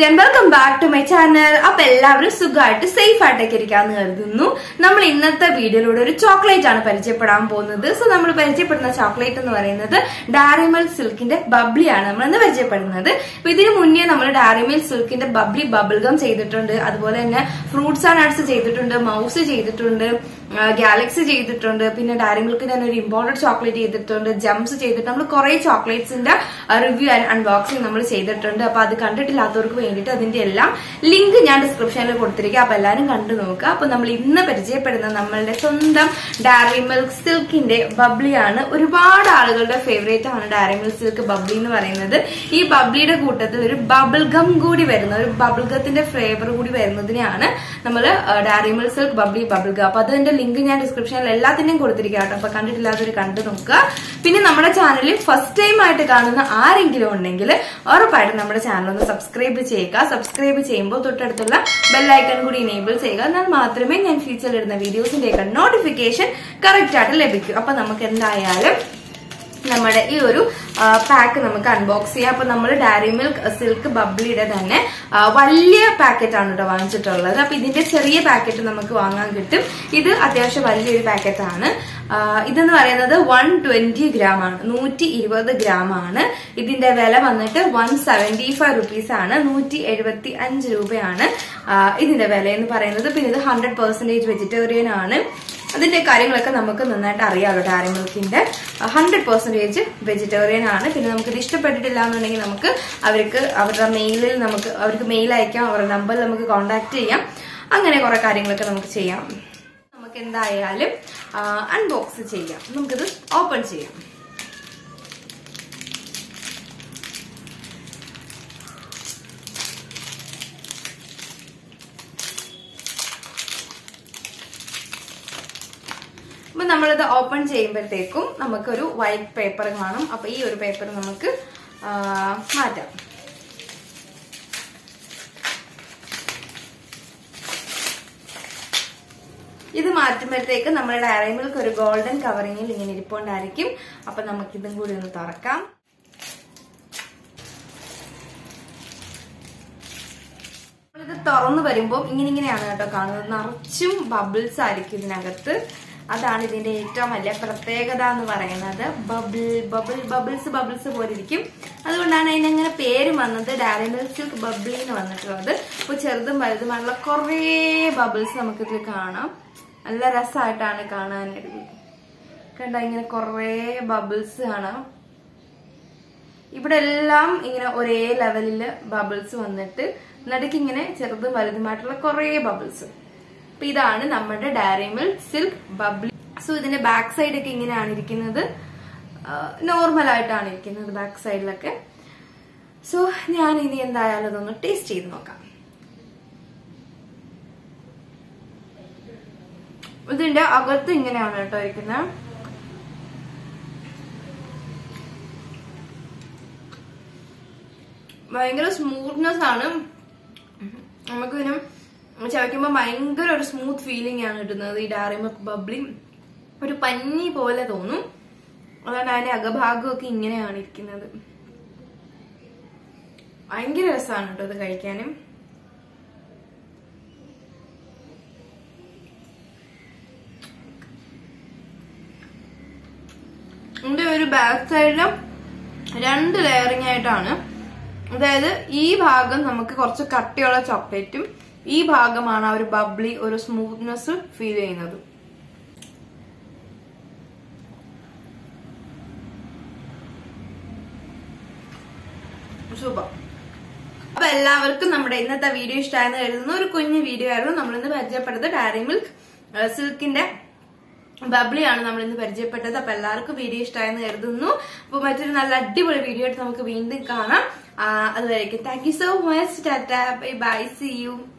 and welcome back to my channel അപ്പൊ എല്ലാവരും സുഖമായിട്ട് സേഫ് ആയിട്ടൊക്കെ ഇരിക്കാന്ന് കരുതുന്നു നമ്മൾ ഇന്നത്തെ വീഡിയോയിലൂടെ ഒരു ചോക്ലേറ്റ് ആണ് പരിചയപ്പെടാൻ പോകുന്നത് സോ നമ്മൾ പരിചയപ്പെടുന്ന ചോക്ലേറ്റ് എന്ന് പറയുന്നത് ഡാരിമൽ സിൽക്കിന്റെ ബബ്ലി ആണ് നമ്മൾ ഇന്ന് പരിചയപ്പെടുന്നത് അപ്പൊ ഇതിനു മുന്നേ നമ്മൾ ഡാരിമൽ സിൽക്കിന്റെ ബബ്ലി ബബിൾ ഗം ചെയ്തിട്ടുണ്ട് അതുപോലെ തന്നെ ഫ്രൂട്ട്സ് ആൻഡ് നട്ട്സ് ചെയ്തിട്ടുണ്ട് മൗസ് ചെയ്തിട്ടുണ്ട് ഗാലക്സി ചെയ്തിട്ടുണ്ട് പിന്നെ ഡയറി മിൽക്ക് തന്നെ ഒരു ഇമ്പോർട്ടന്റ് ചോക്ലേറ്റ് ചെയ്തിട്ടുണ്ട് ജംസ് ചെയ്തിട്ട് നമ്മൾ കുറെ ചോക്ലേറ്റ്സിന്റെ റിവ്യൂ ആൻഡ് അൺബോക്സിംഗ് നമ്മൾ ചെയ്തിട്ടുണ്ട് അപ്പൊ അത് കണ്ടിട്ടില്ലാത്തവർക്ക് വേണ്ടിയിട്ട് അതിന്റെ എല്ലാം ലിങ്ക് ഞാൻ ഡിസ്ക്രിപ്ഷനിൽ കൊടുത്തിരിക്കുക അപ്പൊ എല്ലാവരും കണ്ടു നോക്കുക അപ്പൊ നമ്മൾ ഇന്ന് പരിചയപ്പെടുന്ന നമ്മളുടെ സ്വന്തം ഡയറി മിൽക്ക് സിൽക്കിന്റെ ബബ്ലിയാണ് ഒരുപാട് ആളുകളുടെ ഫേവറേറ്റ് ആണ് ഡയറി മിൽക്ക് സിൽക്ക് ബബ്ലി എന്ന് പറയുന്നത് ഈ ബബ്ലിയുടെ കൂട്ടത്തിൽ ഒരു ബബിൾ ഗം കൂടി വരുന്ന ഒരു ബബിൾ ഗത്തിന്റെ ഫ്ലേവർ കൂടി വരുന്നതിനെയാണ് നമ്മൾ Dairy Milk Silk Bubbly bubble gum അപ്പൊ അതിന്റെ ലിങ്ക് ഞാൻ ഡിസ്ക്രിപ്ഷനിൽ എല്ലാത്തിന്റെയും കൊടുത്തിരിക്കുക കേട്ടോ അപ്പൊ കണ്ടിട്ടില്ലാത്തവർ കണ്ടു നോക്കുക പിന്നെ നമ്മുടെ ചാനലിൽ ഫസ്റ്റ് ടൈം ആയിട്ട് കാണുന്ന ആരെങ്കിലും ഉണ്ടെങ്കിൽ ഉറപ്പായിട്ടും നമ്മുടെ ചാനൽ ഒന്ന് സബ്സ്ക്രൈബ് ചെയ്യുക സബ്സ്ക്രൈബ് ചെയ്യുമ്പോൾ തൊട്ടടുത്തുള്ള ബെല്ലൈക്കൺ കൂടി ഇനേബിൾ ചെയ്യുക എന്നാൽ മാത്രമേ ഞാൻ ഫ്യൂച്ചറിൽ ഇടുന്ന വീഡിയോസിന്റെ ഒക്കെ നോട്ടിഫിക്കേഷൻ കറക്റ്റ് ആയിട്ട് ലഭിക്കൂ അപ്പൊ നമുക്ക് എന്തായാലും നമ്മുടെ ഈ ഒരു പാക്ക് നമുക്ക് അൺബോക്സ് ചെയ്യാം അപ്പൊ നമ്മൾ ഡയറി മിൽക്ക് സിൽക്ക് ബബ്ലിയുടെ തന്നെ ആ, വലിയ പാക്കറ്റ് ആണ് കേട്ടോ വാങ്ങിച്ചിട്ടുള്ളത് അപ്പൊ ഇതിന്റെ ചെറിയ പാക്കറ്റ് നമുക്ക് വാങ്ങാൻ കിട്ടും ഇത് അത്യാവശ്യം വലിയൊരു പാക്കറ്റ് ആണ് ആ, ഇതെന്ന് പറയുന്നത് വൺ ട്വന്റി ഗ്രാം ആണ് നൂറ്റി ഇരുപത് ഗ്രാം ആണ് ഇതിന്റെ വില വന്നിട്ട് വൺ സെവന്റി ഫൈവ് റുപ്പീസ് ആണ് നൂറ്റി എഴുപത്തി അഞ്ച് രൂപയാണ് ആ, ഇതിന്റെ വില എന്ന് പറയുന്നത് പിന്നെ ഇത് ഹൺഡ്രഡ് പെർസെന്റേജ് വെജിറ്റേറിയൻ ആണ് അതിന്റെ കാര്യങ്ങളൊക്കെ നമുക്ക് നന്നായിട്ട് അറിയാമല്ലോ ഡയറി മിൽക്കിന്റെ ഹൺഡ്രഡ് പെർസെന്റേജ് വെജിറ്റേറിയൻ ആണ് പിന്നെ നമുക്ക് ഇത് ഇഷ്ടപ്പെട്ടിട്ടില്ല എന്നുണ്ടെങ്കിൽ നമുക്ക് അവർക്ക് അവരുടെ മെയിലിൽ നമുക്ക് അവർക്ക് മെയിൽ അയക്കാം അവരുടെ നമ്പറിൽ നമുക്ക് കോൺടാക്ട് ചെയ്യാം അങ്ങനെ കുറെ കാര്യങ്ങളൊക്കെ നമുക്ക് ചെയ്യാം നമുക്ക് എന്തായാലും അൺബോക്സ് ചെയ്യാം നമുക്കിത് ഓപ്പൺ ചെയ്യാം അപ്പൊ നമ്മളിത് ഓപ്പൺ ചെയ്യുമ്പോഴത്തേക്കും നമുക്കൊരു വൈറ്റ് പേപ്പർ കാണും അപ്പൊ ഈ ഒരു പേപ്പർ നമുക്ക് ആ, മാറ്റാം ഇത് മാറ്റുമ്പോഴത്തേക്ക് നമ്മുടെ ഡയറി മിൽക്ക് ഒരു ഗോൾഡൻ കവറിങ്ങിൽ ഇങ്ങനെ ഇരിപ്പുണ്ടായിരിക്കും അപ്പൊ നമുക്ക് ഇതും കൂടി ഒന്ന് തുറക്കാം ഇത് തുറന്നു വരുമ്പോൾ ഇങ്ങനെ ഇങ്ങനെയാണ് കേട്ടോ കാണുന്നത് നിറച്ചും ബബിൾസ് ആയിരിക്കും ഇതിനകത്ത് അതാണ് ഇതിന്റെ ഏറ്റവും വലിയ പ്രത്യേകത എന്ന് പറയുന്നത് ബബിൾ ബബിൾ ബബിൾസ് ബബിൾസ് പോലെ ഇരിക്കും അതുകൊണ്ടാണ് അതിനങ്ങനെ പേര് വന്നത് ഡയറി മിൽക്ക് സിൽക്ക് ബബിളി എന്ന് വന്നിട്ടുള്ളത് അപ്പോൾ ചെറുതും വലുതുമായിട്ടുള്ള കുറേ ബബിൾസ് നമുക്കിതിൽ കാണാം നല്ല രസമായിട്ടാണ് കാണാനായിട്ട് കണ്ട ഇങ്ങനെ കുറേ ബബിൾസ് കാണാം ഇവിടെ എല്ലാം ഇങ്ങനെ ഒരേ ലെവലില് ബബിൾസ് വന്നിട്ട് നടുക്ക് ഇങ്ങനെ ചെറുതും വലുതുമായിട്ടുള്ള കുറേ ബബിൾസ് അപ്പൊ ഇതാണ് നമ്മുടെ Dairy Milk Silk Bubbly so ഇതിന്റെ ബാക്ക് സൈഡ് ഒക്കെ ഇങ്ങനെയാണ് ഇരിക്കുന്നത് നോർമൽ ആയിട്ടാണ് ഇരിക്കുന്നത് ബാക്ക് സൈഡിലൊക്കെ സോ ഞാൻ ഇനി എന്തായാലും അതൊന്ന് ടേസ്റ്റ് ചെയ്ത് നോക്കാം ഇതിന്റെ അകത്ത് ഇങ്ങനെയാണ് കേട്ടോ ഇരിക്കുന്നത് ഭയങ്കര സ്മൂത്ത്നെസ് ആണ് നമുക്ക് ഇതിന് ചവയ്ക്കുമ്പോൾ ഭയങ്കര ഒരു സ്മൂത്ത് ഫീലിംഗ് ആണ് കിട്ടുന്നത് ഈ ഡയറി മിൽക്ക് ബബ്ലി ഒരു പഞ്ഞി പോലെ തോന്നും അതുകൊണ്ട് അതിന്റെ അകഭാഗമൊക്കെ ഇങ്ങനെയാണ് ഇരിക്കുന്നത് ഭയങ്കര രസമാണ് കേട്ടോ ഇത് കഴിക്കാനും ഇതിന്റെ ഒരു ബാക്ക് സൈഡിലും രണ്ട് ലെയറിംഗ് ആയിട്ടാണ് അതായത് ഈ ഭാഗം നമുക്ക് കുറച്ച് കട്ടിയുള്ള ചോക്ലേറ്റും ഈ ഭാഗമാണ് ആ ഒരു ബബ്ലി ഒരു സ്മൂത്ത്നെസ് ഫീൽ ചെയ്യുന്നത് സൂപ്പർ അപ്പൊ എല്ലാവർക്കും നമ്മുടെ ഇന്നത്തെ വീഡിയോ ഇഷ്ടമായെന്ന് കരുതുന്ന ഒരു കുഞ്ഞു വീഡിയോ ആയിരുന്നു നമ്മൾ ഇന്ന് പരിചയപ്പെട്ടത് ഡയറി മിൽക്ക് സിൽക്കിന്റെ ബബ്ലിയാണ് നമ്മൾ ഇന്ന് പരിചയപ്പെട്ടത് അപ്പൊ എല്ലാവർക്കും വീഡിയോ ഇഷ്ടമായെന്ന് കരുതുന്നു അപ്പൊ മറ്റൊരു നല്ല അടിപൊളി വീഡിയോ ആയിട്ട് നമുക്ക് വീണ്ടും കാണാം ആ, അതുവരേക്കും thank you so much tata bye bye see U